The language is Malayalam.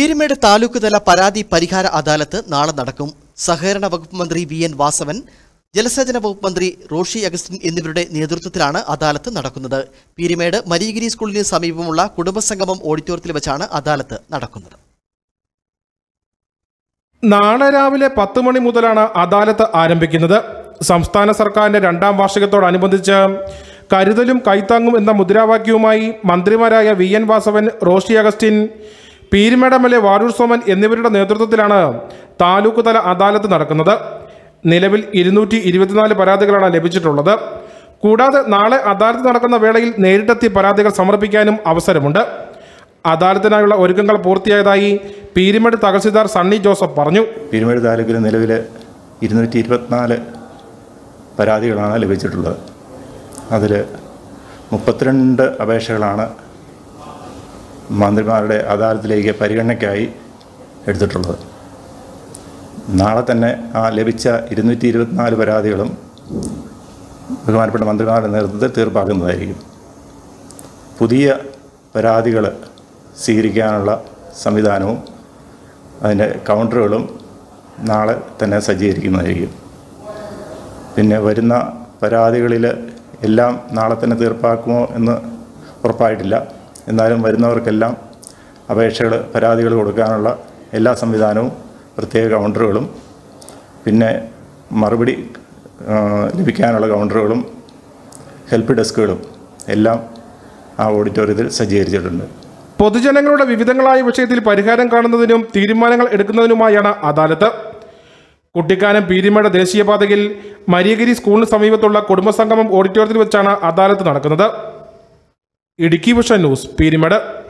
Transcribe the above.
പീരുമേട് താലൂക്ക് തല പരാതി പരിഹാര അദാലത്ത് നാളെ നടക്കും സഹകരണ വകുപ്പ് മന്ത്രി വി എൻ വാസവൻ ജലസേചന വകുപ്പ് മന്ത്രി റോഷി അഗസ്റ്റിൻ എന്നിവരുടെ നേതൃത്വത്തിലാണ് അദാലത്ത് നടക്കുന്നത് പീരുമേട് മരീഗിരി സ്കൂളിന് സമീപമുള്ള കുടുംബസംഗമം ഓഡിറ്റോറിയത്തിൽ വെച്ചാണ് അദാലത്ത് നടക്കുന്നത് നാളെ രാവിലെ പത്ത് മണി മുതലാണ് അദാലത്ത് ആരംഭിക്കുന്നത് സംസ്ഥാന സർക്കാരിന്റെ രണ്ടാം വാർഷികത്തോടനുബന്ധിച്ച് കരുതലും കൈത്താങ്ങും എന്ന മുദ്രാവാക്യവുമായി മന്ത്രിമാരായ V N Vasavan Roshy Augustine Peerumade M L A Vazhoor Soman എന്നിവരുടെ നേതൃത്വത്തിലാണ് താലൂക്ക് തല അദാലത്ത് നടക്കുന്നത് നിലവിൽ ഇരുന്നൂറ്റി ഇരുപത്തിനാല് പരാതികളാണ് ലഭിച്ചിട്ടുള്ളത് കൂടാതെ നാളെ അദാലത്ത് നടക്കുന്ന വേളയിൽ നേരിട്ടെത്തി പരാതികൾ സമർപ്പിക്കാനും അവസരമുണ്ട് അദാലത്തിനായുള്ള ഒരുക്കങ്ങൾ പൂർത്തിയായതായി പീരുമേട് തഹസിൽദാർ സണ്ണി ജോസഫ് പറഞ്ഞു പീരുമേട് താലൂക്കിൽ നിലവിൽ ഇരുന്നൂറ്റി ഇരുപത്തിനാല് പരാതികളാണ് ലഭിച്ചിട്ടുള്ളത് അതിൽ മുപ്പത്തിരണ്ട് അപേക്ഷകളാണ് മന്ത്രിമാരുടെ അദാലത്തിലേക്ക് പരിഗണനയ്ക്കായി എടുത്തിട്ടുള്ളത് നാളെ തന്നെ ആ ലഭിച്ച ഇരുന്നൂറ്റി ഇരുപത്തിനാല് പരാതികളും ബഹുമാനപ്പെട്ട മന്ത്രിമാരുടെ നേതൃത്വത്തിൽ തീർപ്പാക്കുന്നതായിരിക്കും പുതിയ പരാതികൾ സ്വീകരിക്കാനുള്ള സംവിധാനവും അതിൻ്റെ കൗണ്ടറുകളും നാളെ തന്നെ സജ്ജീകരിക്കുന്നതായിരിക്കും പിന്നെ വരുന്ന പരാതികളിൽ എല്ലാം നാളെ തന്നെ തീർപ്പാക്കുമോ എന്ന് ഉറപ്പായിട്ടില്ല എന്നാലും വരുന്നവർക്കെല്ലാം അപേക്ഷകൾ പരാതികൾ കൊടുക്കാനുള്ള എല്ലാ സംവിധാനവും പ്രത്യേക കൗണ്ടറുകളും പിന്നെ മറുപടി ആ, ലഭിക്കാനുള്ള കൗണ്ടറുകളും ഹെൽപ്പ് ഡെസ്കുകളും എല്ലാം ആ ഓഡിറ്റോറിയത്തിൽ സജ്ജീകരിച്ചിട്ടുണ്ട് പൊതുജനങ്ങളുടെ വിവിധങ്ങളായ വിഷയത്തിൽ പരിഹാരം കാണുന്നതിനും തീരുമാനങ്ങൾ എടുക്കുന്നതിനുമായാണ് അദാലത്ത് കുട്ടിക്കാനം പീരിമേട് ദേശീയപാതയിൽ മരിയഗിരി സ്കൂളിന് സമീപത്തുള്ള കുടുംബസംഗമം ഓഡിറ്റോറിയത്തിൽ വെച്ചാണ് അദാലത്ത് നടക്കുന്നത് ഇടുക്കി വിഷൻ ന്യൂസ് പീരിമേട്